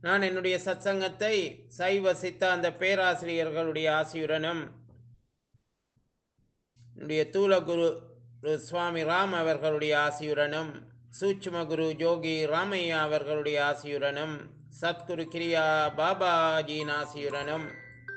நான் என்னுடைய சத்சங்கத்தை சைவ சித்தாந்த பேராசிரியர்களுடைய ஆசியுடனும் என்னுடைய தூலகுரு திரு சுவாமி ராம் அவர்களுடைய ஆசியுடனும் சூட்சும குரு ஜோகி ராமையா அவர்களுடைய ஆசியுடனும் சத்குரு கிரியா பாபாஜியின் ஆசியுடனும்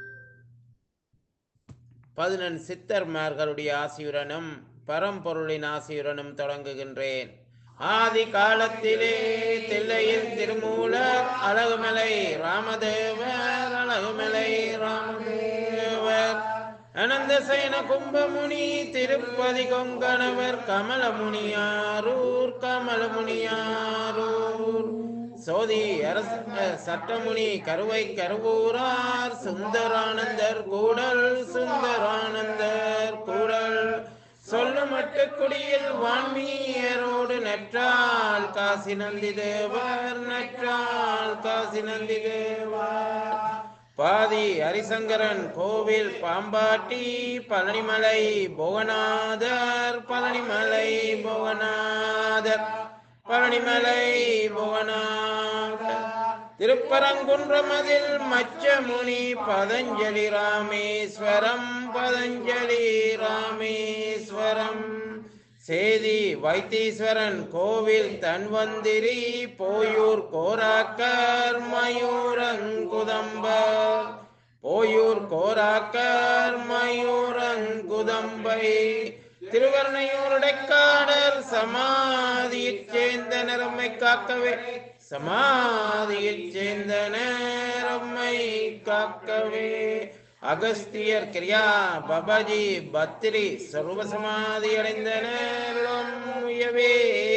பதினெண் சித்தர்மார்களுடைய ஆசியுடனும் பரம்பொருளின் ஆசியுடனும் தொடங்குகின்றேன் ஆதி காலத்திலே தில்லையில் திருமூலர் அழகுமலை ராமதேவர் அழகுமலை ராமதேவர் அனந்த சேன கும்பமுனி திருப்பதி கொங்கணவர் கமலமுனியாரூர் கமலமுனியாரூர் சோதி அரச சட்டமுனி கருவை கருவூரார் சுந்தரானந்தர் கூடல் சுந்தரானந்தர் கூடல் சொல்லுமட்டு குடியில் வான்மீயரோடு நற்றால் காசி நந்தி தேவர் நற்றால் காசி நந்தி தேவர் பாதி ஹரிசங்கரன் கோவில் பாம்பாட்டி பழனிமலை புவனாதர் பழனிமலை புவனாதர் பழனிமலை புவனாதர் திருப்பரங்குன்றமதில் மச்சமுனி பதஞ்சலி ராமேஸ்வரம் பதஞ்சலி ராமேஸ்வரம் சேதி வைத்தீஸ்வரன் கோவில் தன்வந்திரி போயூர் கோராக்கர் மயூரங்குதம்பர் போயூர் கோராக்கர் மயூரங்குதம்பை திருவர்ணையூருடைக்காடர் சமாதியைச் சேர்ந்த நிறமை காக்கவே சமாதியைச் சேர்ந்த நேரம்மை காக்கவே அகஸ்தியர் கிரியா பபாஜி பத்திரி சர்வ சமாதி அடைந்த நேரம் உயவே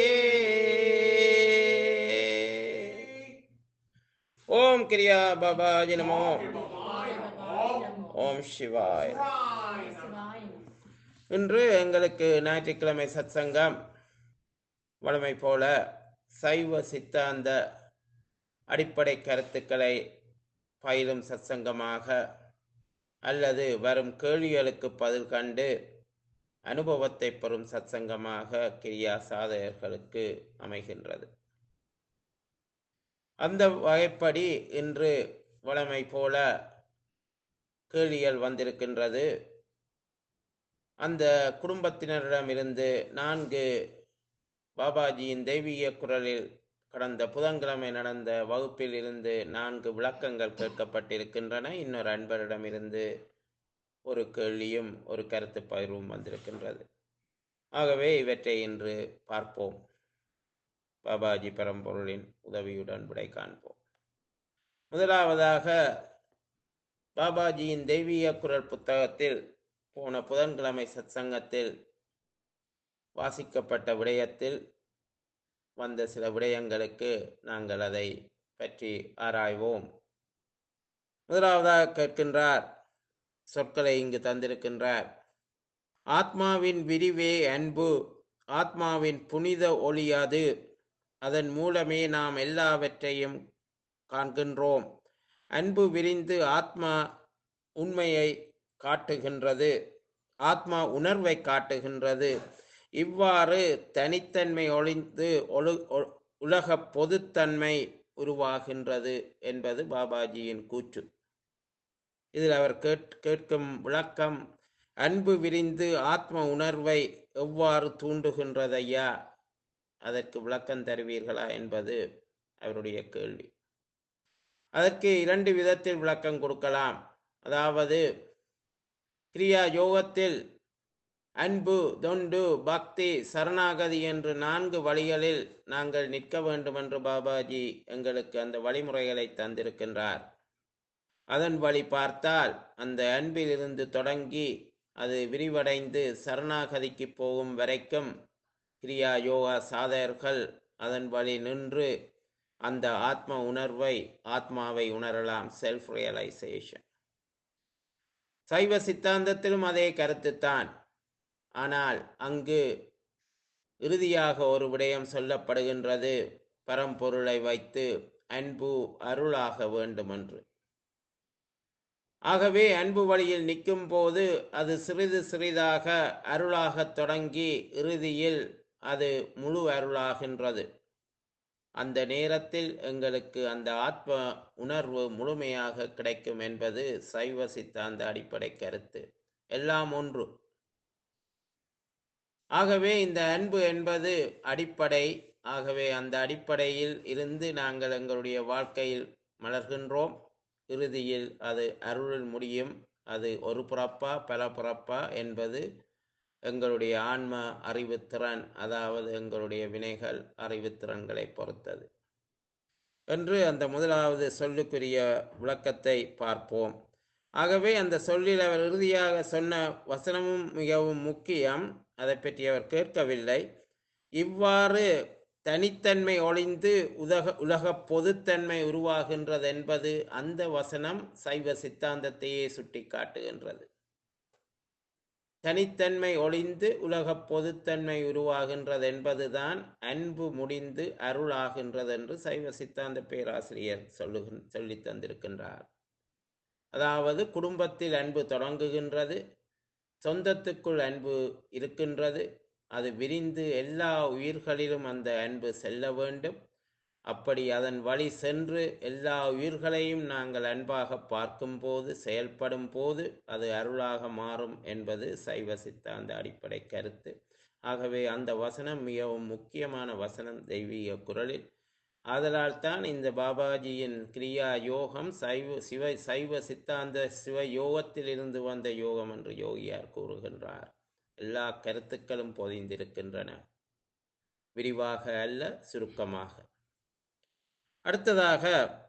ஓம் கிரியா பாபாஜி நமோ ஓம் சிவாய் இன்று எங்களுக்கு ஞாயிற்றுக்கிழமை சத்சங்கம் வழமை போல சைவ சித்தாந்த அடிப்படை கருத்துக்களை பயிலும் சத்சங்கமாக அல்லது வரும் கேள்விகளுக்கு பதில் கண்டு அனுபவத்தை பெறும் சத்சங்கமாக கிரியா சாதகர்களுக்கு அமைகின்றது அந்த வகைப்படி இன்று வழமை போல கேள்விகள் வந்திருக்கின்றது அந்த குடும்பத்தினரிடமிருந்து நான்கு பாபாஜியின் தெய்வீக குரலில் கடந்த புதன்கிழமை நடந்த வகுப்பில் இருந்து நான்கு விளக்கங்கள் கேட்கப்பட்டிருக்கின்றன இன்னொரு அன்பரிடமிருந்து ஒரு கேள்வியும் ஒரு கருத்து பகிர்வும் வந்திருக்கின்றது ஆகவே இவற்றை இன்று பார்ப்போம் பாபாஜி பரம்பொருளின் உதவியுடன் விடை காண்போம் முதலாவதாக பாபாஜியின் தெய்வீக குரல் புத்தகத்தில் போன புதன்கிழமை சத்சங்கத்தில் வாசிக்கப்பட்ட விடயத்தில் வந்த சில விடயங்களுக்கு நாங்கள் அதை பற்றி ஆராய்வோம் முதலாவதாக கேட்கின்றார் சொற்களை இங்கு தந்திருக்கின்றார் ஆத்மாவின் விரிவே அன்பு ஆத்மாவின் புனித ஒளி அது அதன் மூலமே நாம் எல்லாவற்றையும் காண்கின்றோம் அன்பு விரிந்து ஆத்மா உண்மையை காட்டுகின்றது ஆத்மா உணர்வை காட்டுகின்றது இவ்வாறு தனித்தன்மை ஒளிந்து ஒழு உலக பொதுத்தன்மை உருவாகின்றது என்பது பாபாஜியின் கூற்று இதில் அவர் கேட் கேட்கும் விளக்கம் அன்பு விரிந்து ஆத்ம உணர்வை எவ்வாறு தூண்டுகின்றதையா அதற்கு விளக்கம் தருவீர்களா என்பது அவருடைய கேள்வி அதற்கு இரண்டு விதத்தில் விளக்கம் கொடுக்கலாம் அதாவது கிரியா யோகத்தில் அன்பு தொண்டு பக்தி சரணாகதி என்று நான்கு வழிகளில் நாங்கள் நிற்க வேண்டும் என்று பாபாஜி எங்களுக்கு அந்த வழிமுறைகளை தந்திருக்கின்றார் அதன் வழி பார்த்தால் அந்த அன்பிலிருந்து தொடங்கி அது விரிவடைந்து சரணாகதிக்கு போகும் வரைக்கும் கிரியா யோகா சாதகர்கள் அதன் வழி நின்று அந்த ஆத்ம உணர்வை ஆத்மாவை உணரலாம் செல்ஃப் ரியலைசேஷன் சைவ சித்தாந்தத்திலும் அதே கருத்துத்தான் ஆனால் அங்கு இறுதியாக ஒரு விடயம் சொல்லப்படுகின்றது பரம்பொருளை வைத்து அன்பு அருளாக வேண்டும் என்று ஆகவே அன்பு வழியில் நிற்கும் போது அது சிறிது சிறிதாக அருளாகத் தொடங்கி இறுதியில் அது முழு அருளாகின்றது அந்த நேரத்தில் எங்களுக்கு அந்த ஆத்ம உணர்வு முழுமையாக கிடைக்கும் என்பது சைவ சித்தாந்த அடிப்படை கருத்து எல்லாம் ஒன்று ஆகவே இந்த அன்பு என்பது அடிப்படை ஆகவே அந்த அடிப்படையில் இருந்து நாங்கள் எங்களுடைய வாழ்க்கையில் மலர்கின்றோம் இறுதியில் அது அருளில் முடியும் அது ஒரு புறப்பா பல புறப்பா என்பது எங்களுடைய ஆன்ம அறிவுத்திறன் அதாவது எங்களுடைய வினைகள் அறிவுத்திறன்களை பொறுத்தது என்று அந்த முதலாவது சொல்லுக்குரிய விளக்கத்தை பார்ப்போம் ஆகவே அந்த சொல்லில் அவர் இறுதியாக சொன்ன வசனமும் மிகவும் முக்கியம் அதை பற்றி அவர் கேட்கவில்லை இவ்வாறு தனித்தன்மை ஒளிந்து உலக உலக பொதுத்தன்மை உருவாகின்றது என்பது அந்த வசனம் சைவ சித்தாந்தத்தையே சுட்டி காட்டுகின்றது தனித்தன்மை ஒளிந்து உலக பொதுத்தன்மை உருவாகின்றது என்பதுதான் அன்பு முடிந்து அருளாகின்றது என்று சைவ சித்தாந்த பேராசிரியர் சொல்லுகின் சொல்லி தந்திருக்கின்றார் அதாவது குடும்பத்தில் அன்பு தொடங்குகின்றது சொந்தத்துக்குள் அன்பு இருக்கின்றது அது விரிந்து எல்லா உயிர்களிலும் அந்த அன்பு செல்ல வேண்டும் அப்படி அதன் வழி சென்று எல்லா உயிர்களையும் நாங்கள் அன்பாக பார்க்கும்போது செயல்படும் போது அது அருளாக மாறும் என்பது சைவ சித்தாந்த அடிப்படை கருத்து ஆகவே அந்த வசனம் மிகவும் முக்கியமான வசனம் தெய்வீக குரலில் ஆதலால் தான் இந்த பாபாஜியின் கிரியா யோகம் சைவ சிவ சைவ சித்தாந்த சிவ யோகத்தில் இருந்து வந்த யோகம் என்று யோகியார் கூறுகின்றார் எல்லா கருத்துக்களும் பொதிந்திருக்கின்றன விரிவாக அல்ல சுருக்கமாக அடுத்ததாக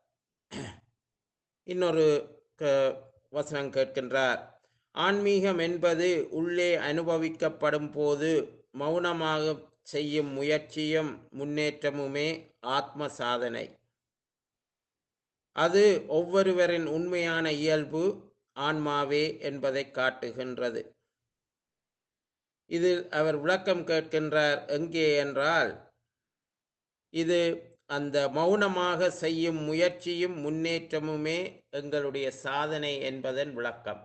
இன்னொரு க- வசனம் கேட்கின்றார் ஆன்மீகம் என்பது உள்ளே அனுபவிக்கப்படும் போது மௌனமாக செய்யும் முயற்சியும் முன்னேற்றமுமே ஆத்ம சாதனை அது ஒவ்வொருவரின் உண்மையான இயல்பு ஆன்மாவே என்பதை காட்டுகின்றது இதில் அவர் விளக்கம் கேட்கின்றார் எங்கே என்றால் இது அந்த மௌனமாக செய்யும் முயற்சியும் முன்னேற்றமுமே எங்களுடைய சாதனை என்பதன் விளக்கம்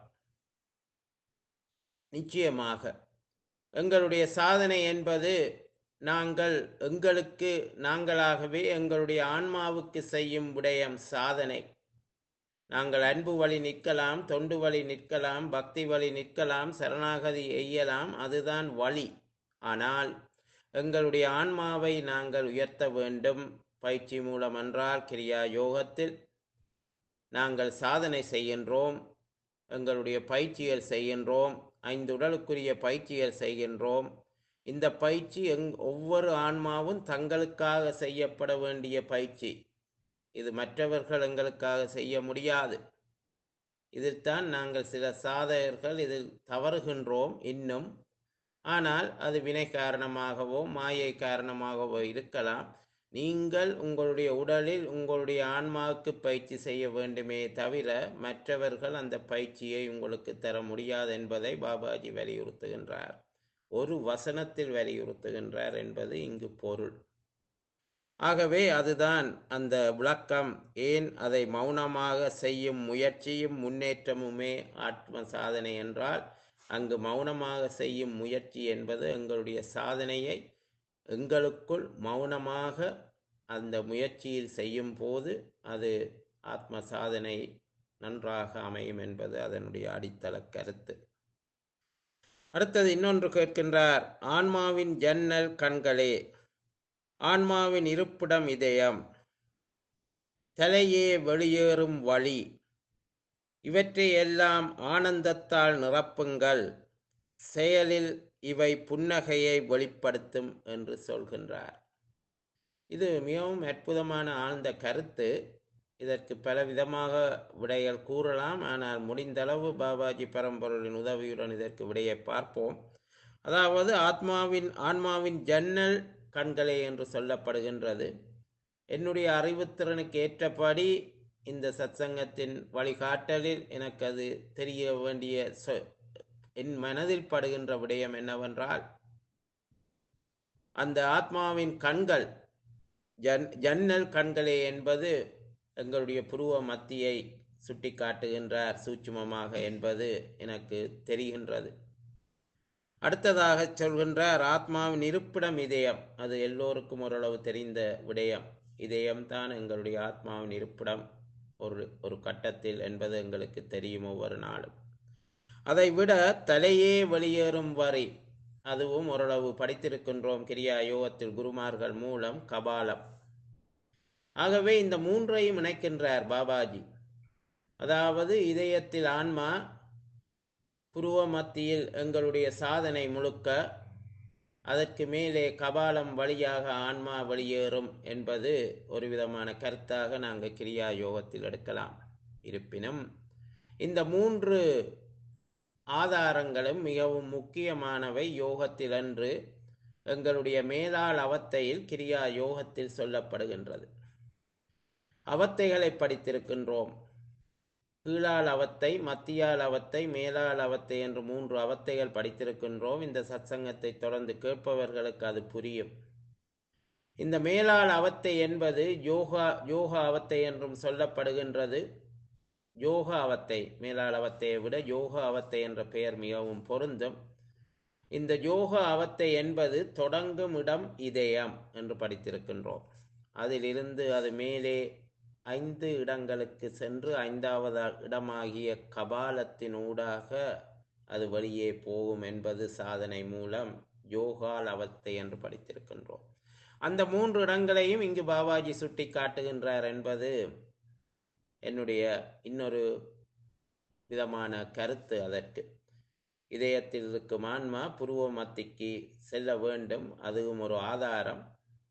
நிச்சயமாக எங்களுடைய சாதனை என்பது நாங்கள் எங்களுக்கு நாங்களாகவே எங்களுடைய ஆன்மாவுக்கு செய்யும் விடயம் சாதனை நாங்கள் அன்பு வழி நிற்கலாம் தொண்டு வழி நிற்கலாம் பக்தி வழி நிற்கலாம் சரணாகதி எய்யலாம் அதுதான் வழி ஆனால் எங்களுடைய ஆன்மாவை நாங்கள் உயர்த்த வேண்டும் பயிற்சி மூலம் என்றால் கிரியா யோகத்தில் நாங்கள் சாதனை செய்கின்றோம் எங்களுடைய பயிற்சிகள் செய்கின்றோம் ஐந்து உடலுக்குரிய பயிற்சிகள் செய்கின்றோம் இந்த பயிற்சி எங் ஒவ்வொரு ஆன்மாவும் தங்களுக்காக செய்யப்பட வேண்டிய பயிற்சி இது மற்றவர்கள் எங்களுக்காக செய்ய முடியாது இதில்தான் நாங்கள் சில சாதகர்கள் இதில் தவறுகின்றோம் இன்னும் ஆனால் அது வினை காரணமாகவோ மாயை காரணமாகவோ இருக்கலாம் நீங்கள் உங்களுடைய உடலில் உங்களுடைய ஆன்மாவுக்கு பயிற்சி செய்ய வேண்டுமே தவிர மற்றவர்கள் அந்த பயிற்சியை உங்களுக்கு தர முடியாது என்பதை பாபாஜி வலியுறுத்துகின்றார் ஒரு வசனத்தில் வலியுறுத்துகின்றார் என்பது இங்கு பொருள் ஆகவே அதுதான் அந்த விளக்கம் ஏன் அதை மௌனமாக செய்யும் முயற்சியும் முன்னேற்றமுமே ஆத்ம சாதனை என்றால் அங்கு மௌனமாக செய்யும் முயற்சி என்பது எங்களுடைய சாதனையை எங்களுக்குள் மௌனமாக அந்த முயற்சியில் செய்யும் போது அது ஆத்ம சாதனை நன்றாக அமையும் என்பது அதனுடைய அடித்தள கருத்து அடுத்தது இன்னொன்று கேட்கின்றார் ஆன்மாவின் ஜன்னல் கண்களே ஆன்மாவின் இருப்பிடம் இதயம் தலையே வெளியேறும் வழி இவற்றை எல்லாம் ஆனந்தத்தால் நிரப்புங்கள் செயலில் இவை புன்னகையை வெளிப்படுத்தும் என்று சொல்கின்றார் இது மிகவும் அற்புதமான ஆழ்ந்த கருத்து இதற்கு பல விதமாக விடைகள் கூறலாம் ஆனால் முடிந்தளவு பாபாஜி பரம்பொருளின் உதவியுடன் இதற்கு விடையை பார்ப்போம் அதாவது ஆத்மாவின் ஆன்மாவின் ஜன்னல் கண்களே என்று சொல்லப்படுகின்றது என்னுடைய அறிவுத்திறனுக்கு ஏற்றபடி இந்த சத்சங்கத்தின் வழிகாட்டலில் எனக்கு அது தெரிய வேண்டிய சொ- என் மனதில் படுகின்ற விடயம் என்னவென்றால் அந்த ஆத்மாவின் கண்கள் ஜன் ஜன்னல் கண்களே என்பது எங்களுடைய புருவ மத்தியை சுட்டி காட்டுகின்றார் சூட்சுமமாக என்பது எனக்கு தெரிகின்றது அடுத்ததாக சொல்கின்றார் ஆத்மாவின் இருப்பிடம் இதயம் அது எல்லோருக்கும் ஓரளவு தெரிந்த விடயம் இதயம்தான் எங்களுடைய ஆத்மாவின் இருப்பிடம் ஒரு ஒரு கட்டத்தில் என்பது எங்களுக்கு தெரியும் ஒவ்வொரு நாளும் அதை விட தலையே வெளியேறும் வரை அதுவும் ஓரளவு படித்திருக்கின்றோம் கிரியா யோகத்தில் குருமார்கள் மூலம் கபாலம் ஆகவே இந்த மூன்றையும் இணைக்கின்றார் பாபாஜி அதாவது இதயத்தில் ஆன்மா புருவ மத்தியில் எங்களுடைய சாதனை முழுக்க அதற்கு மேலே கபாலம் வழியாக ஆன்மா வெளியேறும் என்பது ஒரு விதமான கருத்தாக நாங்கள் கிரியா யோகத்தில் எடுக்கலாம் இருப்பினும் இந்த மூன்று ஆதாரங்களும் மிகவும் முக்கியமானவை யோகத்தில் அன்று எங்களுடைய மேலாள் அவத்தையில் கிரியா யோகத்தில் சொல்லப்படுகின்றது அவத்தைகளை படித்திருக்கின்றோம் கீழால் அவத்தை மத்தியால் அவத்தை மேலால் அவத்தை என்று மூன்று அவத்தைகள் படித்திருக்கின்றோம் இந்த சத்சங்கத்தை தொடர்ந்து கேட்பவர்களுக்கு அது புரியும் இந்த மேலாள் அவத்தை என்பது யோகா யோகா அவத்தை என்றும் சொல்லப்படுகின்றது யோகா அவத்தை மேலாள் அவத்தையை விட யோகா அவத்தை என்ற பெயர் மிகவும் பொருந்தும் இந்த யோகா அவத்தை என்பது தொடங்கும் இடம் இதயம் என்று படித்திருக்கின்றோம் அதிலிருந்து அது மேலே ஐந்து இடங்களுக்கு சென்று ஐந்தாவது இடமாகிய கபாலத்தின் ஊடாக அது வெளியே போகும் என்பது சாதனை மூலம் யோகால் அவத்தை என்று படித்திருக்கின்றோம் அந்த மூன்று இடங்களையும் இங்கு பாபாஜி சுட்டி காட்டுகின்றார் என்பது என்னுடைய இன்னொரு விதமான கருத்து அதற்கு இதயத்தில் இருக்கும் ஆன்மா புருவ மத்திக்கு செல்ல வேண்டும் அதுவும் ஒரு ஆதாரம்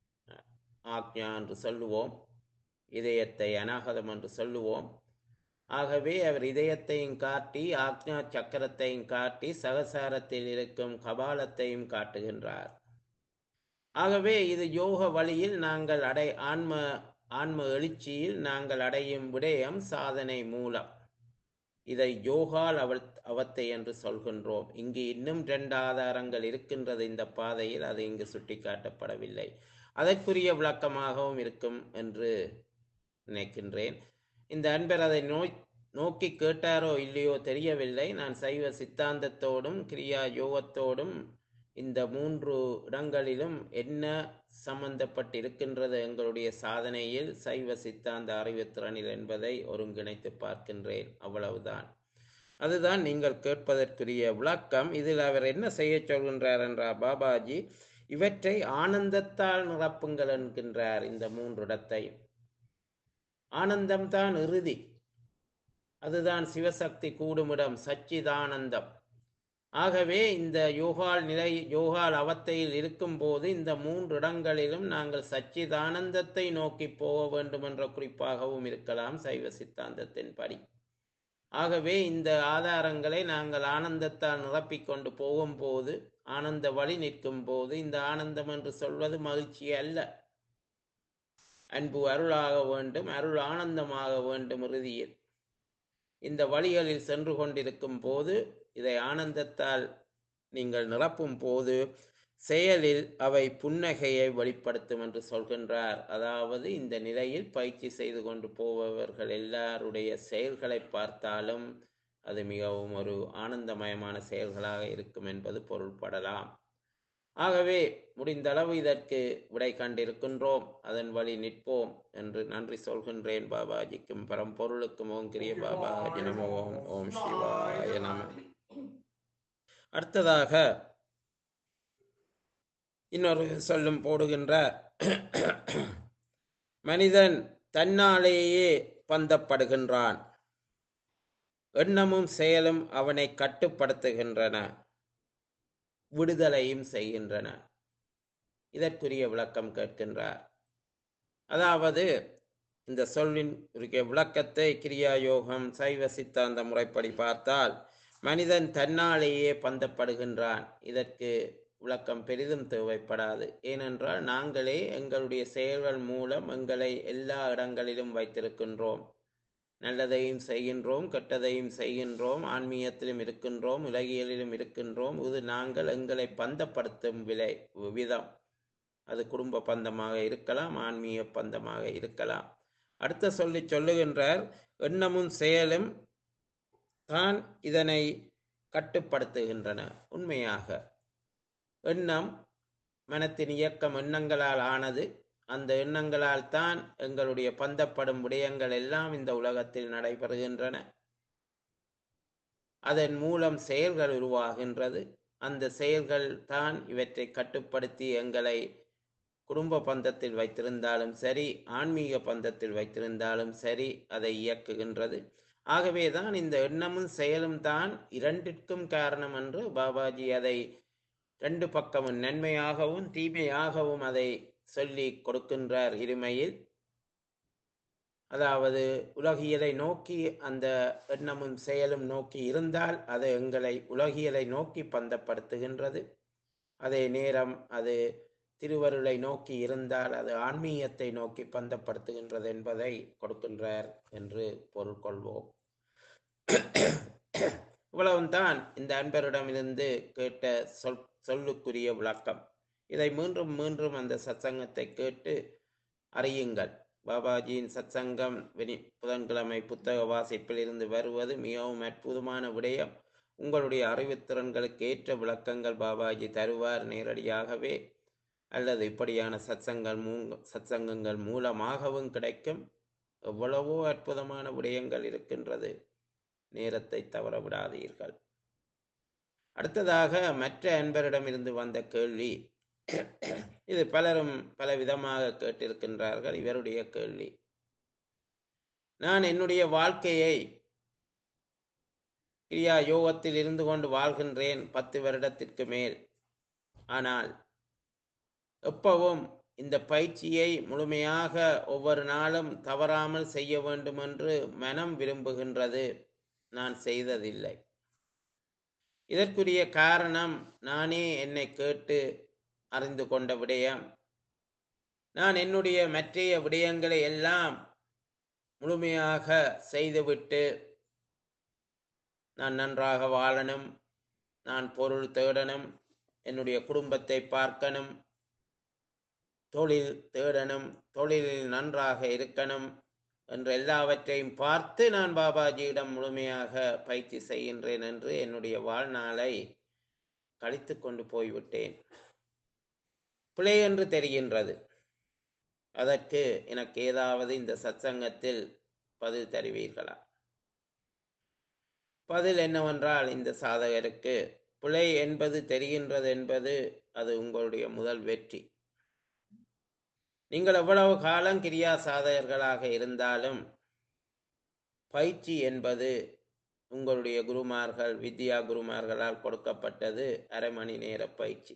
ஆக்ஞா என்று சொல்லுவோம் இதயத்தை அநாகதம் என்று சொல்லுவோம் ஆகவே அவர் இதயத்தையும் காட்டி ஆக்ஞா சக்கரத்தையும் காட்டி சகசாரத்தில் இருக்கும் கபாலத்தையும் காட்டுகின்றார் ஆகவே இது யோக வழியில் நாங்கள் அடை ஆன்ம ஆன்ம எழுச்சியில் நாங்கள் அடையும் விடயம் சாதனை மூலம் இதை யோகால் அவள் அவத்தை என்று சொல்கின்றோம் இங்கு இன்னும் இரண்டு ஆதாரங்கள் இருக்கின்றது இந்த பாதையில் அது இங்கு சுட்டிக்காட்டப்படவில்லை அதற்குரிய விளக்கமாகவும் இருக்கும் என்று நினைக்கின்றேன் இந்த அன்பர் அதை நோய் நோக்கி கேட்டாரோ இல்லையோ தெரியவில்லை நான் சைவ சித்தாந்தத்தோடும் கிரியா யோகத்தோடும் இந்த மூன்று இடங்களிலும் என்ன சம்பந்தப்பட்டிருக்கின்றது எங்களுடைய சாதனையில் சைவ சித்தாந்த அறிவுத்திறனில் என்பதை ஒருங்கிணைத்து பார்க்கின்றேன் அவ்வளவுதான் அதுதான் நீங்கள் கேட்பதற்குரிய விளக்கம் இதில் அவர் என்ன செய்ய சொல்கின்றார் என்றார் பாபாஜி இவற்றை ஆனந்தத்தால் நிரப்புங்கள் என்கின்றார் இந்த மூன்று இடத்தையும் ஆனந்தம்தான் இறுதி அதுதான் சிவசக்தி கூடுமிடம் சச்சிதானந்தம் ஆகவே இந்த யோகால் நிலை யோகால் அவத்தையில் இருக்கும்போது இந்த மூன்று இடங்களிலும் நாங்கள் சச்சிதானந்தத்தை நோக்கி போக வேண்டும் என்ற குறிப்பாகவும் இருக்கலாம் சைவ சித்தாந்தத்தின் படி ஆகவே இந்த ஆதாரங்களை நாங்கள் ஆனந்தத்தால் நிரப்பிக்கொண்டு போகும்போது ஆனந்த வழி நிற்கும் போது இந்த ஆனந்தம் என்று சொல்வது மகிழ்ச்சி அல்ல அன்பு அருளாக வேண்டும் அருள் ஆனந்தமாக வேண்டும் இறுதியில் இந்த வழிகளில் சென்று கொண்டிருக்கும் போது இதை ஆனந்தத்தால் நீங்கள் நிரப்பும் போது செயலில் அவை புன்னகையை வெளிப்படுத்தும் என்று சொல்கின்றார் அதாவது இந்த நிலையில் பயிற்சி செய்து கொண்டு போபவர்கள் எல்லாருடைய செயல்களை பார்த்தாலும் அது மிகவும் ஒரு ஆனந்தமயமான செயல்களாக இருக்கும் என்பது பொருள்படலாம் ஆகவே முடிந்தளவு இதற்கு விடை கண்டிருக்கின்றோம் அதன் வழி நிற்போம் என்று நன்றி சொல்கின்றேன் பாபாஜிக்கும் பரம்பொருளுக்கும் ஓம் கிரிய பாபாஜி நம ஓம் ஓம் சிவாய நம அடுத்ததாக இன்னொரு சொல்லும் போடுகின்றார் மனிதன் தன்னாலேயே பந்தப்படுகின்றான் எண்ணமும் செயலும் அவனை கட்டுப்படுத்துகின்றன விடுதலையும் செய்கின்றன இதற்குரிய விளக்கம் கேட்கின்றார் அதாவது இந்த சொல்லின் உரிய விளக்கத்தை கிரியா யோகம் சைவ சித்தாந்த முறைப்படி பார்த்தால் மனிதன் தன்னாலேயே பந்தப்படுகின்றான் இதற்கு விளக்கம் பெரிதும் தேவைப்படாது ஏனென்றால் நாங்களே எங்களுடைய செயல்கள் மூலம் எங்களை எல்லா இடங்களிலும் வைத்திருக்கின்றோம் நல்லதையும் செய்கின்றோம் கெட்டதையும் செய்கின்றோம் ஆன்மீகத்திலும் இருக்கின்றோம் உலகியலிலும் இருக்கின்றோம் இது நாங்கள் எங்களை பந்தப்படுத்தும் விலை விதம் அது குடும்ப பந்தமாக இருக்கலாம் ஆன்மீக பந்தமாக இருக்கலாம் அடுத்த சொல்லி சொல்லுகின்றார் எண்ணமும் செயலும் தான் இதனை கட்டுப்படுத்துகின்றன உண்மையாக எண்ணம் மனத்தின் இயக்கம் எண்ணங்களால் ஆனது அந்த எண்ணங்களால் தான் எங்களுடைய பந்தப்படும் விடயங்கள் எல்லாம் இந்த உலகத்தில் நடைபெறுகின்றன அதன் மூலம் செயல்கள் உருவாகின்றது அந்த செயல்கள் தான் இவற்றை கட்டுப்படுத்தி எங்களை குடும்ப பந்தத்தில் வைத்திருந்தாலும் சரி ஆன்மீக பந்தத்தில் வைத்திருந்தாலும் சரி அதை இயக்குகின்றது ஆகவே தான் இந்த எண்ணமும் செயலும் தான் இரண்டிற்கும் காரணம் என்று பாபாஜி அதை ரெண்டு பக்கமும் நன்மையாகவும் தீமையாகவும் அதை சொல்லி கொடுக்கின்றார் இருமையில் அதாவது உலகியலை நோக்கி அந்த எண்ணமும் செயலும் நோக்கி இருந்தால் அது எங்களை உலகியலை நோக்கி பந்தப்படுத்துகின்றது அதே நேரம் அது திருவருளை நோக்கி இருந்தால் அது ஆன்மீகத்தை நோக்கி பந்தப்படுத்துகின்றது என்பதை கொடுக்கின்றார் என்று பொருள் கொள்வோம் இவ்வளவுதான் இந்த அன்பரிடமிருந்து கேட்ட சொல் சொல்லுக்குரிய விளக்கம் இதை மீண்டும் மீண்டும் அந்த சத்சங்கத்தை கேட்டு அறியுங்கள் பாபாஜியின் சத்சங்கம் வெனி புதன்கிழமை புத்தக வாசிப்பில் இருந்து வருவது மிகவும் அற்புதமான விடயம் உங்களுடைய அறிவுத்திறன்களுக்கு ஏற்ற விளக்கங்கள் பாபாஜி தருவார் நேரடியாகவே அல்லது இப்படியான சத்சங்கள் மூ சத்சங்கங்கள் மூலமாகவும் கிடைக்கும் எவ்வளவோ அற்புதமான விடயங்கள் இருக்கின்றது நேரத்தை தவற விடாதீர்கள் அடுத்ததாக மற்ற அன்பரிடமிருந்து வந்த கேள்வி இது பலரும் பல விதமாக கேட்டிருக்கின்றார்கள் இவருடைய கேள்வி நான் என்னுடைய வாழ்க்கையை கிரியா யோகத்தில் இருந்து கொண்டு வாழ்கின்றேன் பத்து வருடத்திற்கு மேல் ஆனால் எப்பவும் இந்த பயிற்சியை முழுமையாக ஒவ்வொரு நாளும் தவறாமல் செய்ய வேண்டும் என்று மனம் விரும்புகின்றது நான் செய்ததில்லை இதற்குரிய காரணம் நானே என்னை கேட்டு அறிந்து கொண்ட விடயம் நான் என்னுடைய மற்றைய விடயங்களை எல்லாம் முழுமையாக செய்துவிட்டு நான் நன்றாக வாழணும் நான் பொருள் தேடணும் என்னுடைய குடும்பத்தை பார்க்கணும் தொழில் தேடணும் தொழிலில் நன்றாக இருக்கணும் என்று எல்லாவற்றையும் பார்த்து நான் பாபாஜியிடம் முழுமையாக பயிற்சி செய்கின்றேன் என்று என்னுடைய வாழ்நாளை கழித்து கொண்டு போய்விட்டேன் பிழை என்று தெரிகின்றது அதற்கு எனக்கு ஏதாவது இந்த சத்சங்கத்தில் பதில் தருவீர்களா பதில் என்னவென்றால் இந்த சாதகருக்கு பிழை என்பது தெரிகின்றது என்பது அது உங்களுடைய முதல் வெற்றி நீங்கள் எவ்வளவு காலம் கிரியா சாதகர்களாக இருந்தாலும் பயிற்சி என்பது உங்களுடைய குருமார்கள் வித்யா குருமார்களால் கொடுக்கப்பட்டது அரை மணி நேர பயிற்சி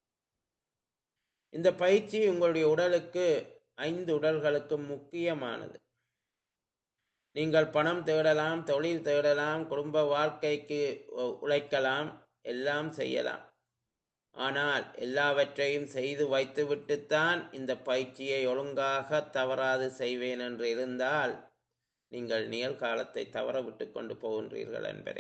இந்த பயிற்சி உங்களுடைய உடலுக்கு ஐந்து உடல்களுக்கும் முக்கியமானது நீங்கள் பணம் தேடலாம் தொழில் தேடலாம் குடும்ப வாழ்க்கைக்கு உழைக்கலாம் எல்லாம் செய்யலாம் ஆனால் எல்லாவற்றையும் செய்து வைத்துவிட்டுத்தான் இந்த பயிற்சியை ஒழுங்காக தவறாது செய்வேன் என்று இருந்தால் நீங்கள் நிகழ்காலத்தை தவற விட்டு கொண்டு போகின்றீர்கள் என்பதே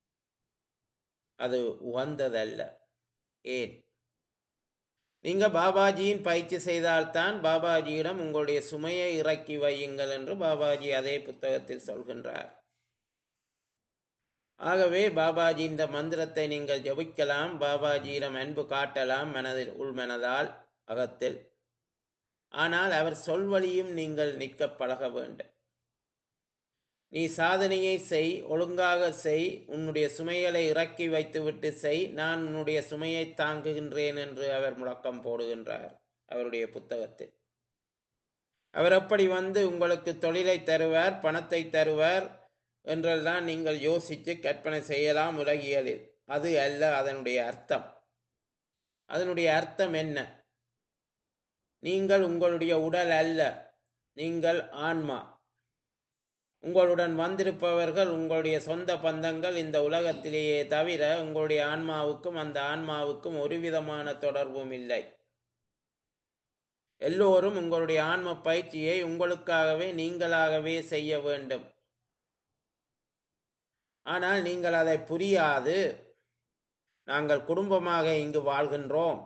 அது உகந்ததல்ல ஏன் நீங்க பாபாஜியின் பயிற்சி செய்தால்தான் பாபாஜியிடம் உங்களுடைய சுமையை இறக்கி வையுங்கள் என்று பாபாஜி அதே புத்தகத்தில் சொல்கின்றார் ஆகவே பாபாஜி இந்த மந்திரத்தை நீங்கள் ஜபிக்கலாம் பாபாஜியிடம் அன்பு காட்டலாம் மனதில் உள்மனதால் அகத்தில் ஆனால் அவர் சொல்வழியும் நீங்கள் நிற்க பழக வேண்டும் நீ சாதனையை செய் ஒழுங்காக செய் உன்னுடைய சுமைகளை இறக்கி வைத்துவிட்டு செய் நான் உன்னுடைய சுமையை தாங்குகின்றேன் என்று அவர் முழக்கம் போடுகின்றார் அவருடைய புத்தகத்தில் அவர் எப்படி வந்து உங்களுக்கு தொழிலை தருவார் பணத்தை தருவார் என்றெல்லாம் நீங்கள் யோசித்து கற்பனை செய்யலாம் உலகியலில் அது அல்ல அதனுடைய அர்த்தம் அதனுடைய அர்த்தம் என்ன நீங்கள் உங்களுடைய உடல் அல்ல நீங்கள் ஆன்மா உங்களுடன் வந்திருப்பவர்கள் உங்களுடைய சொந்த பந்தங்கள் இந்த உலகத்திலேயே தவிர உங்களுடைய ஆன்மாவுக்கும் அந்த ஆன்மாவுக்கும் ஒரு விதமான தொடர்பும் இல்லை எல்லோரும் உங்களுடைய ஆன்ம பயிற்சியை உங்களுக்காகவே நீங்களாகவே செய்ய வேண்டும் ஆனால் நீங்கள் அதை புரியாது நாங்கள் குடும்பமாக இங்கு வாழ்கின்றோம்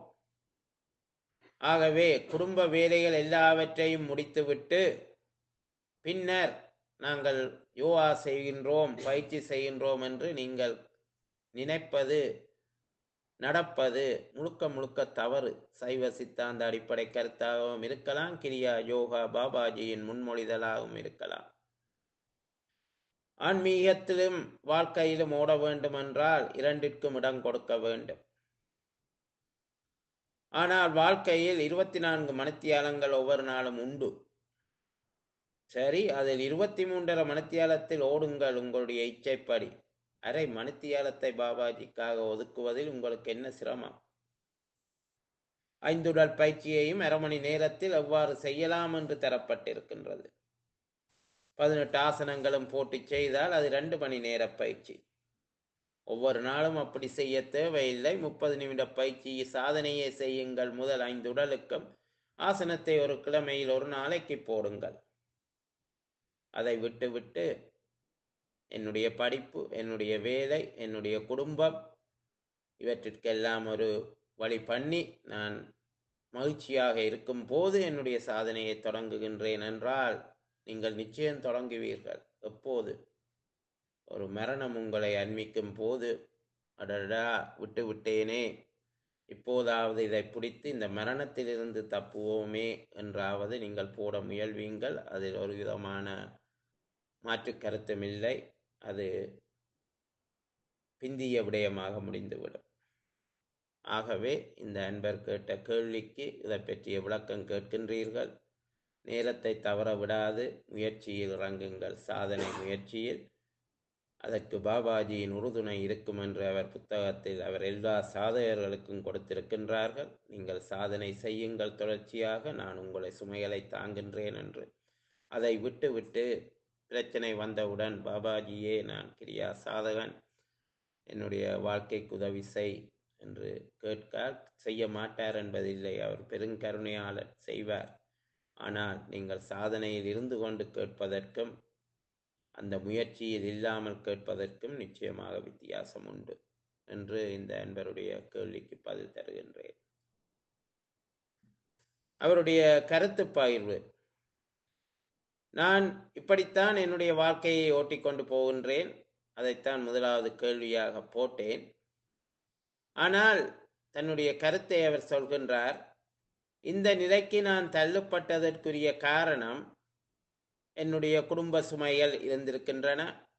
ஆகவே குடும்ப வேலைகள் எல்லாவற்றையும் முடித்துவிட்டு பின்னர் நாங்கள் யோகா செய்கின்றோம் பயிற்சி செய்கின்றோம் என்று நீங்கள் நினைப்பது நடப்பது முழுக்க முழுக்க தவறு சைவ சித்தாந்த அடிப்படை கருத்தாகவும் இருக்கலாம் கிரியா யோகா பாபாஜியின் முன்மொழிதலாகவும் இருக்கலாம் ஆன்மீகத்திலும் வாழ்க்கையிலும் ஓட வேண்டும் என்றால் இரண்டிற்கும் இடம் கொடுக்க வேண்டும் ஆனால் வாழ்க்கையில் இருபத்தி நான்கு மணித்தியாலங்கள் ஒவ்வொரு நாளும் உண்டு சரி அதில் இருபத்தி மூன்றரை மணித்தியாலத்தில் ஓடுங்கள் உங்களுடைய இச்சைப்படி அரை மணித்தியாலத்தை பாபாஜிக்காக ஒதுக்குவதில் உங்களுக்கு என்ன சிரமம் ஐந்துடல் பயிற்சியையும் அரை மணி நேரத்தில் எவ்வாறு செய்யலாம் என்று தரப்பட்டிருக்கின்றது பதினெட்டு ஆசனங்களும் போட்டு செய்தால் அது ரெண்டு மணி நேர பயிற்சி ஒவ்வொரு நாளும் அப்படி செய்ய தேவையில்லை முப்பது நிமிட பயிற்சி சாதனையை செய்யுங்கள் முதல் ஐந்து உடலுக்கும் ஆசனத்தை ஒரு கிழமையில் ஒரு நாளைக்கு போடுங்கள் அதை விட்டு விட்டு என்னுடைய படிப்பு என்னுடைய வேலை என்னுடைய குடும்பம் இவற்றிற்கெல்லாம் ஒரு வழி பண்ணி நான் மகிழ்ச்சியாக இருக்கும் போது என்னுடைய சாதனையை தொடங்குகின்றேன் என்றால் நீங்கள் நிச்சயம் தொடங்குவீர்கள் எப்போது ஒரு மரணம் உங்களை அண்மிக்கும் போது அடடா விட்டு விட்டேனே இப்போதாவது இதை பிடித்து இந்த மரணத்திலிருந்து தப்புவோமே என்றாவது நீங்கள் போட முயல்வீங்கள் அதில் ஒரு விதமான மாற்று கருத்தும் இல்லை அது பிந்திய விடயமாக முடிந்துவிடும் ஆகவே இந்த அன்பர் கேட்ட கேள்விக்கு இதை பற்றிய விளக்கம் கேட்கின்றீர்கள் நேரத்தை தவற விடாது முயற்சியில் இறங்குங்கள் சாதனை முயற்சியில் அதற்கு பாபாஜியின் உறுதுணை இருக்கும் என்று அவர் புத்தகத்தில் அவர் எல்லா சாதகர்களுக்கும் கொடுத்திருக்கின்றார்கள் நீங்கள் சாதனை செய்யுங்கள் தொடர்ச்சியாக நான் உங்களை சுமைகளை தாங்குகின்றேன் என்று அதை விட்டு விட்டு பிரச்சனை வந்தவுடன் பாபாஜியே நான் கிரியா சாதகன் என்னுடைய வாழ்க்கைக்கு உதவி செய் என்று கேட்கார் செய்ய மாட்டார் என்பதில்லை அவர் பெருங்கருணையாளர் செய்வார் ஆனால் நீங்கள் சாதனையில் இருந்து கொண்டு கேட்பதற்கும் அந்த முயற்சியில் இல்லாமல் கேட்பதற்கும் நிச்சயமாக வித்தியாசம் உண்டு என்று இந்த அன்பருடைய கேள்விக்கு பதில் தருகின்றேன் அவருடைய கருத்து பகிர்வு நான் இப்படித்தான் என்னுடைய வாழ்க்கையை ஓட்டிக்கொண்டு போகின்றேன் அதைத்தான் முதலாவது கேள்வியாக போட்டேன் ஆனால் தன்னுடைய கருத்தை அவர் சொல்கின்றார் இந்த நிலைக்கு நான் தள்ளப்பட்டதற்குரிய காரணம் என்னுடைய குடும்ப சுமைகள் இருந்திருக்கின்றன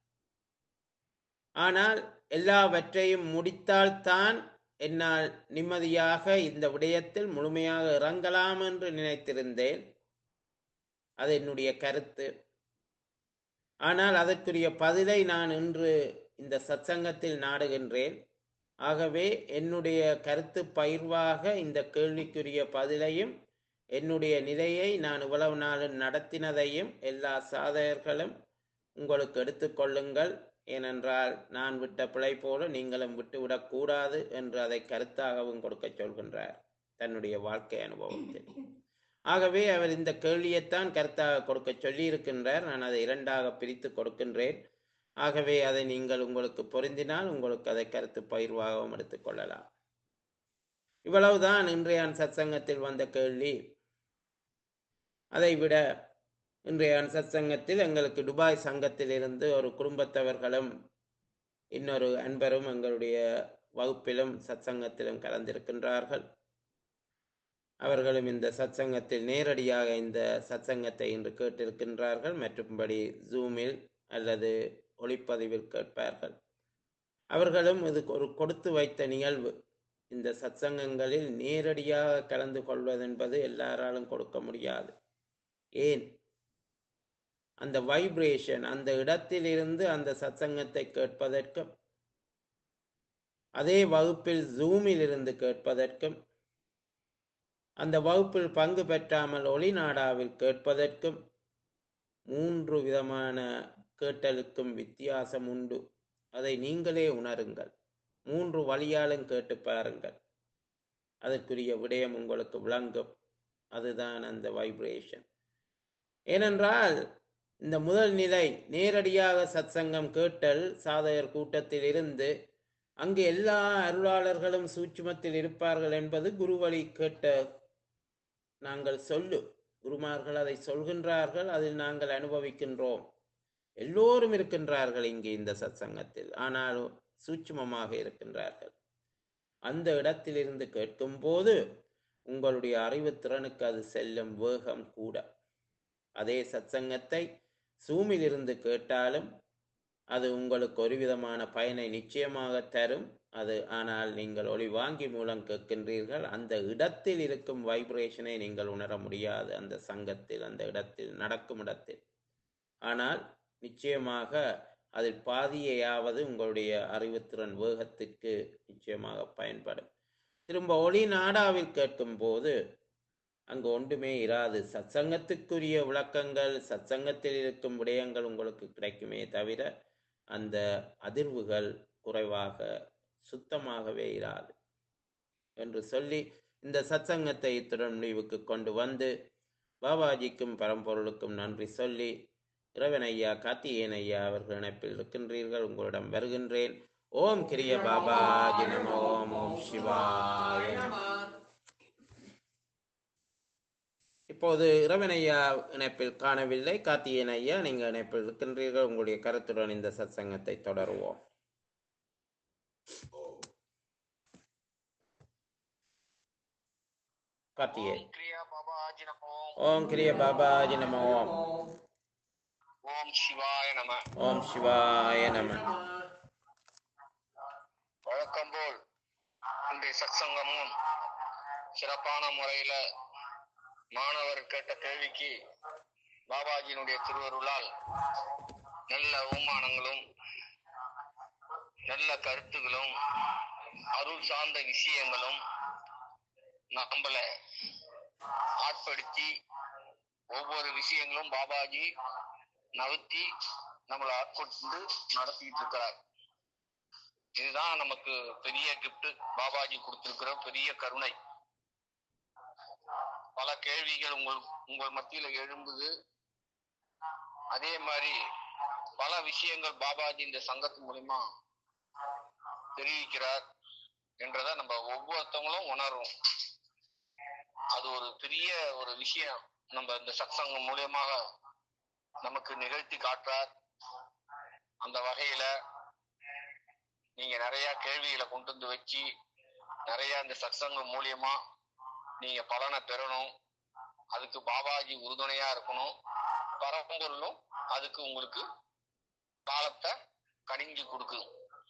ஆனால் எல்லாவற்றையும் முடித்தால்தான் என்னால் நிம்மதியாக இந்த விடயத்தில் முழுமையாக இறங்கலாம் என்று நினைத்திருந்தேன் அது என்னுடைய கருத்து ஆனால் அதற்குரிய பதிலை நான் இன்று இந்த சத்சங்கத்தில் நாடுகின்றேன் ஆகவே என்னுடைய கருத்து பயிர்வாக இந்த கேள்விக்குரிய பதிலையும் என்னுடைய நிலையை நான் இவ்வளவு நாளும் நடத்தினதையும் எல்லா சாதகர்களும் உங்களுக்கு எடுத்துக்கொள்ளுங்கள் ஏனென்றால் நான் விட்ட பிழை போல நீங்களும் விட்டுவிடக்கூடாது என்று அதை கருத்தாகவும் கொடுக்க சொல்கின்றார் தன்னுடைய வாழ்க்கை அனுபவத்தில் ஆகவே அவர் இந்த கேள்வியைத்தான் கருத்தாக கொடுக்க சொல்லியிருக்கின்றார் நான் அதை இரண்டாக பிரித்து கொடுக்கின்றேன் ஆகவே அதை நீங்கள் உங்களுக்கு பொருந்தினால் உங்களுக்கு அதை கருத்து பயிர்வாகவும் எடுத்துக்கொள்ளலாம் இவ்வளவுதான் இன்றைய சத்சங்கத்தில் வந்த கேள்வி அதைவிட இன்றைய சத்சங்கத்தில் எங்களுக்கு துபாய் சங்கத்தில் இருந்து ஒரு குடும்பத்தவர்களும் இன்னொரு அன்பரும் எங்களுடைய வகுப்பிலும் சத்சங்கத்திலும் கலந்திருக்கின்றார்கள் அவர்களும் இந்த சத்சங்கத்தில் நேரடியாக இந்த சத்சங்கத்தை இன்று கேட்டிருக்கின்றார்கள் மற்றும்படி ஜூமில் அல்லது ஒளிப்பதிவில் கேட்பார்கள் அவர்களும் இது ஒரு கொடுத்து வைத்த நிகழ்வு இந்த சத்சங்கங்களில் நேரடியாக கலந்து கொள்வதென்பது எல்லாராலும் கொடுக்க முடியாது ஏன் அந்த வைப்ரேஷன் அந்த இடத்திலிருந்து அந்த சத்சங்கத்தை கேட்பதற்கும் அதே வகுப்பில் ஜூமில் இருந்து கேட்பதற்கும் அந்த வகுப்பில் பங்கு பெற்றாமல் ஒளிநாடாவில் கேட்பதற்கும் மூன்று விதமான கேட்டலுக்கும் வித்தியாசம் உண்டு அதை நீங்களே உணருங்கள் மூன்று வழியாலும் கேட்டு பாருங்கள் அதற்குரிய விடயம் உங்களுக்கு விளங்கும் அதுதான் அந்த வைப்ரேஷன் ஏனென்றால் இந்த முதல் நிலை நேரடியாக சத்சங்கம் கேட்டல் சாதகர் கூட்டத்தில் இருந்து அங்கு எல்லா அருளாளர்களும் சூட்சுமத்தில் இருப்பார்கள் என்பது குருவழி கேட்ட நாங்கள் சொல்லு குருமார்கள் அதை சொல்கின்றார்கள் அதில் நாங்கள் அனுபவிக்கின்றோம் எல்லோரும் இருக்கின்றார்கள் இங்கே இந்த சத்சங்கத்தில் ஆனால் சூட்சுமமாக இருக்கின்றார்கள் அந்த இடத்திலிருந்து கேட்கும்போது உங்களுடைய அறிவுத்திறனுக்கு அது செல்லும் வேகம் கூட அதே சத்சங்கத்தை சூமில் இருந்து கேட்டாலும் அது உங்களுக்கு ஒரு விதமான பயனை நிச்சயமாக தரும் அது ஆனால் நீங்கள் ஒளி வாங்கி மூலம் கேட்கின்றீர்கள் அந்த இடத்தில் இருக்கும் வைப்ரேஷனை நீங்கள் உணர முடியாது அந்த சங்கத்தில் அந்த இடத்தில் நடக்கும் இடத்தில் ஆனால் நிச்சயமாக அதில் பாதியையாவது உங்களுடைய அறிவுத்திறன் வேகத்திற்கு நிச்சயமாக பயன்படும் திரும்ப ஒளி நாடாவில் கேட்கும் போது அங்கு ஒன்றுமே இராது சத்சங்கத்துக்குரிய விளக்கங்கள் சத்சங்கத்தில் இருக்கும் விடயங்கள் உங்களுக்கு கிடைக்குமே தவிர அந்த அதிர்வுகள் குறைவாக சுத்தமாகவே இராது என்று சொல்லி இந்த சத்சங்கத்தை இத்துடன் முடிவுக்கு கொண்டு வந்து பாபாஜிக்கும் பரம்பொருளுக்கும் நன்றி சொல்லி இறைவன் ஐயா கார்த்திகேயன் ஐயா அவர்கள் இணைப்பில் இருக்கின்றீர்கள் உங்களிடம் வருகின்றேன் ஓம் கிரிய பாபாஜி நம ஓம் ஓம் சிவாய நம. இப்போது இறைவன் ஐயா இணைப்பில் காணவில்லை கார்த்திகேயன் ஐயா நீங்கள் இணைப்பில் இருக்கின்றீர்கள் உங்களுடைய கருத்துடன் இந்த சத்சங்கத்தை தொடருவோம் கார்த்திகேயன் ஓம் கிரியா பாபாஜி நமோ ஓம் கிரிய பாபாஜி நம ஓம் ஓம் சிவாய நம ஓம் சிவாய நம வழக்கம் போல் இன்றைய சத்சங்கமும் சிறப்பான முறையில மாணவர் கேட்ட கேள்விக்கு பாபாஜியினுடைய திருவருளால் நல்ல அவமானங்களும் நல்ல கருத்துகளும் அருள் சார்ந்த விஷயங்களும் நம்மள ஆட்படுத்தி ஒவ்வொரு விஷயங்களும் பாபாஜி நகர்த்தி நம்மளை ஆட்கொண்டு நடத்திட்டு இருக்கிறார் இதுதான் நமக்கு பெரிய கிஃப்ட் பாபாஜி கொடுத்திருக்கிற பெரிய கருணை பல கேள்விகள் உங்கள் உங்கள் மத்தியில எழும்புது அதே மாதிரி பல விஷயங்கள் பாபாஜி இந்த சங்கத்து மூலியமா தெரிவிக்கிறார் என்றதை நம்ம ஒவ்வொருத்தவங்களும் உணர்றோம் அது ஒரு பெரிய ஒரு விஷயம் நம்ம இந்த சத்சங்கம் மூலியமாக நமக்கு நிகழ்த்தி காட்டுறார் அந்த வகையில நீங்க நிறைய கேள்விகளை கொண்டு வந்து வச்சு நிறைய இந்த சத்சங்கம் மூலியமா நீங்க பலனை பெறணும் அதுக்கு பாபாஜி உறுதுணையா இருக்கணும் பரம்பொருளும் அதுக்கு உங்களுக்கு காலத்தை கணிஞ்சு கொடுக்கும்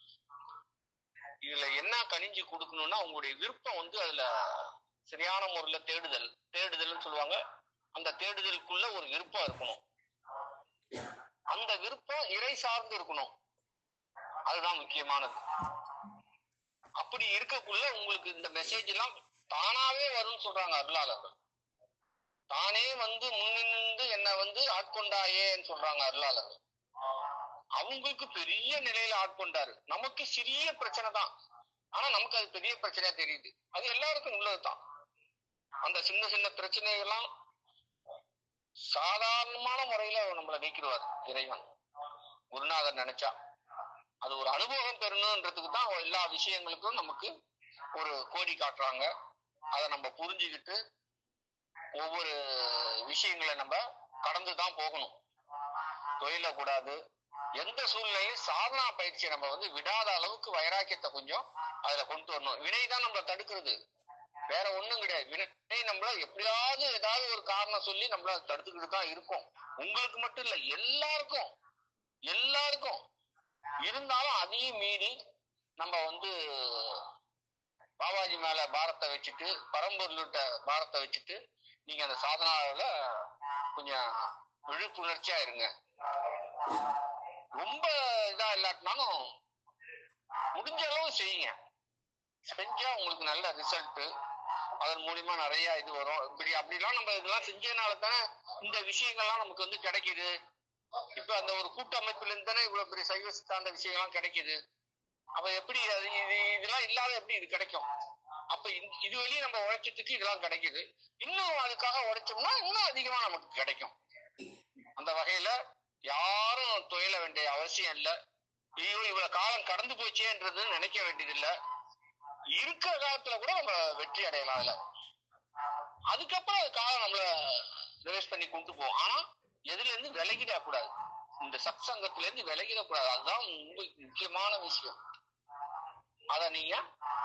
இதுல என்ன கணிஞ்சு கொடுக்கணும்னா உங்களுடைய விருப்பம் வந்து அதுல சரியான முறையில தேடுதல் தேடுதல்னு சொல்லுவாங்க அந்த தேடுதலுக்குள்ள ஒரு விருப்பம் இருக்கணும் அந்த விருப்பம் இறை சார்ந்து இருக்கணும் அதுதான் முக்கியமானது அப்படி இருக்கக்குள்ள உங்களுக்கு இந்த மெசேஜ் எல்லாம் தானாவே வரும்னு சொல்றாங்க அருளாளர்கள் தானே வந்து முன்னிருந்து என்ன வந்து ஆட்கொண்டாயேன்னு சொல்றாங்க அருளாளர்கள் அவங்களுக்கு பெரிய நிலையில ஆட்கொண்டாரு நமக்கு சிறிய பிரச்சனை தான் ஆனா நமக்கு அது பெரிய பிரச்சனையா தெரியுது அது எல்லாருக்கும் உள்ளதுதான் அந்த சின்ன சின்ன பிரச்சனைகள்லாம் சாதாரணமான முறையில நம்மளை நீக்கிடுவார் இறைவன் குருநாதர் நினைச்சா அது ஒரு அனுபவம் பெறணுன்றதுக்கு தான் எல்லா விஷயங்களுக்கும் நமக்கு ஒரு கோடி காட்டுறாங்க அதை நம்ம புரிஞ்சுக்கிட்டு ஒவ்வொரு விஷயங்களை நம்ம கடந்து தான் போகணும் தொழிலக்கூடாது எந்த சூழ்நிலையும் சாதனா பயிற்சியை நம்ம வந்து விடாத அளவுக்கு வைராக்கியத்தை கொஞ்சம் அதுல கொண்டு வரணும் வினை தான் நம்மளை தடுக்கிறது வேற ஒண்ணும் கிடையாது வினை நம்மள எப்படியாவது ஏதாவது ஒரு காரணம் சொல்லி நம்மள தடுத்துக்கிட்டு தான் இருக்கும் உங்களுக்கு மட்டும் இல்ல எல்லாருக்கும் எல்லாருக்கும் இருந்தாலும் அதையும் மீறி நம்ம வந்து பாபாஜி மேல பாரத்தை வச்சுட்டு பரம்பொருள்கிட்ட பாரத்தை வச்சுட்டு நீங்க அந்த சாதனாவில கொஞ்சம் விழிப்புணர்ச்சியா இருங்க ரொம்ப இதா இல்லாட்டினாலும் முடிஞ்ச அளவு செய்யுங்க செஞ்சா உங்களுக்கு நல்ல ரிசல்ட் அதன் மூலியமா நிறைய இது வரும் இப்படி அப்படிலாம் நம்ம இதெல்லாம் செஞ்சதுனால தானே இந்த விஷயங்கள்லாம் நமக்கு வந்து கிடைக்குது இப்ப அந்த ஒரு கூட்டமைப்புல இருந்து தானே இவ்வளவு பெரிய சைவ சித்தாந்த விஷயங்கள்லாம் கிடைக்குது அப்ப எப்படி அது இது இதெல்லாம் இல்லாத எப்படி இது கிடைக்கும் அப்ப இந்த- இது வழியே நம்ம உழைச்சதுக்கு இதெல்லாம் கிடைக்குது இன்னும் அதுக்காக உழைச்சோம்னா இன்னும் அதிகமா நமக்கு கிடைக்கும் அந்த வகையில யாரும் துயல வேண்டிய அவசியம் இல்ல ஐயோ இவ்வளவு காலம் கடந்து போச்சேன்றது நினைக்க வேண்டியது இல்ல இருக்கிற காலத்துல கூட நம்ம வெற்றி அடையலாம் அதுல அதுக்கப்புறம் அது காலம் நம்மள ரிவைஸ் பண்ணி கொண்டு போகும் ஆனா எதுல இருந்து விலகிடக் கூடாது இந்த சத் சங்கத்துல இருந்து விலகிடக் கூடாது அதுதான் உங்களுக்கு முக்கியமான விஷயம் அத நீங்க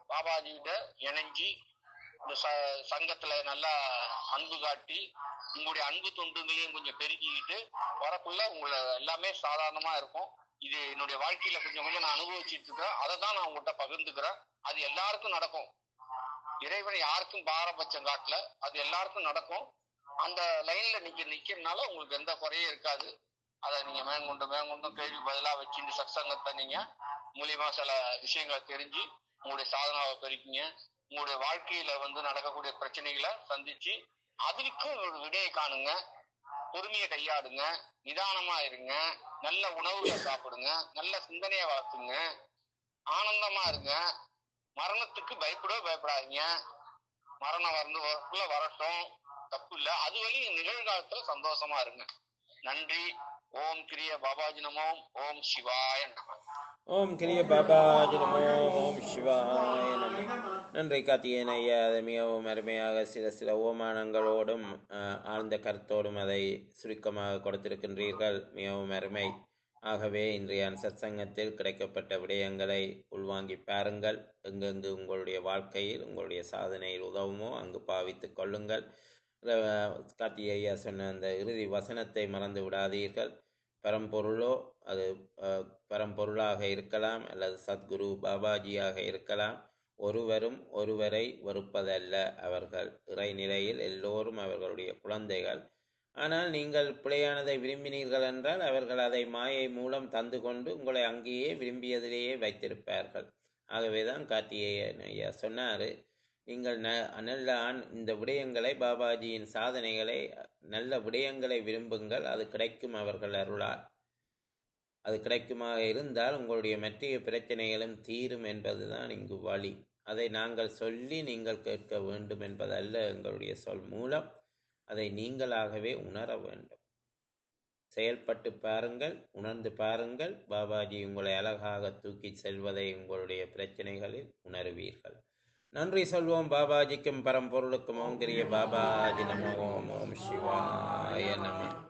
பாபாஜிகிட்ட இணைஞ்சி இந்த ச- சங்கத்துல நல்லா அன்பு காட்டி உங்களுடைய அன்பு தொண்டுகளையும் கொஞ்சம் பெருக்கிக்கிட்டு வரக்குள்ள உங்களை எல்லாமே சாதாரணமா இருக்கும் இது என்னுடைய வாழ்க்கையில கொஞ்சம் கொஞ்சம் நான் அனுபவிச்சுட்டு இருக்கிறேன் அதை தான் நான் உங்கள்கிட்ட பகிர்ந்துக்கிறேன் அது எல்லாருக்கும் நடக்கும் இறைவன் யாருக்கும் பாரபட்சம் காட்டல அது எல்லாருக்கும் நடக்கும் அந்த லைன்ல நீங்க நிக்கிறதுனால உங்களுக்கு எந்த குறையும் இருக்காது அதை நீங்க மேற்கொண்டு மேற்கொண்டும் கேள்வி பதிலா வச்சுட்டு சத்சங்கத்தை நீங்க மூலியமா சில விஷயங்களை தெரிஞ்சு உங்களுடைய சாதனாவை பெருக்கிங்க உங்களுடைய வாழ்க்கையில வந்து நடக்கக்கூடிய பிரச்சனைகளை சந்திச்சு அதற்கும் ஒரு விடையை காணுங்க பொறுமையை கையாடுங்க நிதானமா இருங்க நல்ல உணவுகளை சாப்பிடுங்க நல்ல சிந்தனையை வளர்த்துங்க ஆனந்தமா இருங்க மரணத்துக்கு பயப்படவே பயப்படாதீங்க மரணம் வந்து வரக்குள்ள வரட்டும் தப்பு இல்ல அது வரையும் நிகழ்காலத்துல சந்தோஷமா இருங்க நன்றி ஓம் கிரிய பாபாஜி நமோம் ஓம் சிவாய நம ஓம் கிரிய பாபாஜி நமோ ஓம் சிவாய நம நன்றி கார்த்திகேயன் ஐயா அதை மிகவும் அருமையாக சில சில ஓமானங்களோடும் அஹ், ஆழ்ந்த கருத்தோடும் அதை சுருக்கமாக கொடுத்திருக்கின்றீர்கள் மிகவும் அருமை ஆகவே இன்றைய சத்சங்கத்தில் கிடைக்கப்பட்ட விடயங்களை உள்வாங்கி பாருங்கள் எங்கெங்கு உங்களுடைய வாழ்க்கையில் உங்களுடைய சாதனையில் உதவுமோ அங்கு பாவித்துக் கொள்ளுங்கள் அஹ், கார்த்திகேய ஐயா சொன்ன அந்த இறுதி வசனத்தை மறந்து விடாதீர்கள் பரம்பொருளோ அது அஹ், பரம்பொருளாக இருக்கலாம் அல்லது சத்குரு பாபாஜியாக இருக்கலாம் ஒருவரும் ஒருவரை வெறுப்பதல்ல அவர்கள் இறைநிலையில் எல்லோரும் அவர்களுடைய குழந்தைகள் ஆனால் நீங்கள் பிழையானதை விரும்பினீர்கள் என்றால் அவர்கள் அதை மாயை மூலம் தந்து கொண்டு உங்களை அங்கேயே விரும்பியதிலேயே வைத்திருப்பார்கள் ஆகவேதான் கார்த்திகேயன் ஐயா சொன்னாரு நீங்கள் ந நல்ல ஆண் இந்த விடயங்களை பாபாஜியின் சாதனைகளை நல்ல விடயங்களை விரும்புங்கள் அது கிடைக்கும் அவர்கள் அருளால் அது கிடைக்குமாக இருந்தால் உங்களுடைய மற்றைய பிரச்சனைகளும் தீரும் என்பதுதான் இங்கு வழி அதை நாங்கள் சொல்லி நீங்கள் கேட்க வேண்டும் என்பதல்ல எங்களுடைய சொல் மூலம் அதை நீங்களாகவே உணர வேண்டும் செயல்பட்டு பாருங்கள் உணர்ந்து பாருங்கள் பாபாஜி உங்களை அழகாக தூக்கி செல்வதை உங்களுடைய பிரச்சனைகளில் உணருவீர்கள் நன்றி சொல்வோம் பாபாஜிக்கும் பரம்பொருளுக்கும் ஓங்கிரிய பாபாஜி நமோ ஓம் ஓம் சிவாய நம